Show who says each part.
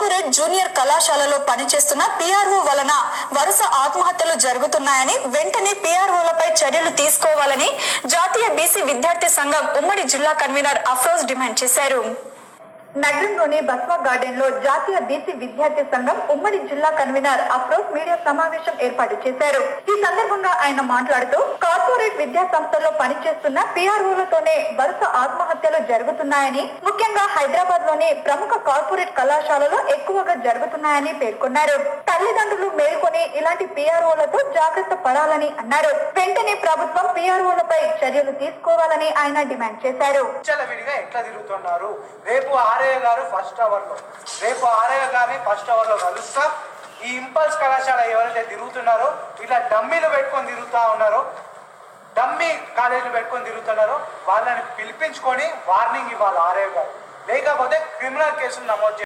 Speaker 1: corporate junior కళాశాలలో పనిచేస్తున్న PRO వలన వరుస ఆత్మహత్యలు జరుగుతున్నాయని వెంటనే పిఆర్ఓలపై చర్యలు తీసుకోవాలని జాతీయ బీసీ విద్యార్థి సంఘం ఉమ్మడి జిల్లా కన్వీనర్ అఫ్రోజ్ డిమాండ్ చేశారు నగరంలోని బస్వా గార్డెన్ లో జాతీయ బీసీ విద్యార్థి సంఘం ఉమ్మడి జిల్లా కన్వీనర్ అఫ్రోజ్ మీడియా సమావేశం ఏర్పాటు చేశారు ఈ సందర్భంగా ఆయన మాట్లాడుతూ కార్పొరేట్ విద్యా సంస్థల్లో పనిచేస్తున్న పిఆర్ఓలతోనే వరుస ఆత్మహత్యలు జరుగుతున్నాయని ముఖ్యంగా హైదరాబాద్ లోని ప్రముఖ కార్పొరేట్ కళాశాలలో ఎక్కువగా జరుగుతున్నాయని పేర్కొన్నారు తల్లిదండ్రులు మేల్కొని ఇలాంటి పిఆర్ఓలతో జాగ్రత్త పడాలని అన్నారు వెంటనే ప్రభుత్వం పిఆర్ఓలపై చర్యలు తీసుకోవాలని ఆయన డిమాండ్ చేశారు
Speaker 2: విడిగా ఎట్లా తిరుగుతున్నారు రేపు ఆర్ఏ గారు ఫస్ట్ అవర్ లో రేపు ఆర్ఏ గారిని ఫస్ట్ అవర్ లో కలుస్తా ఈ ఇంపల్స్ కళాశాల ఎవరైతే తిరుగుతున్నారో ఇట్లా డమ్మీలు పెట్టుకొని తిరుగుతా ఉన్నారో డమ్మీ కాలేజీలు పెట్టుకొని తిరుగుతున్నారో వాళ్ళని పిలిపించుకొని వార్నింగ్ ఇవ్వాలి ఆర్ఏ గారు లేకపోతే క్రిమినల్ కేసులు నమోదు చేయాలి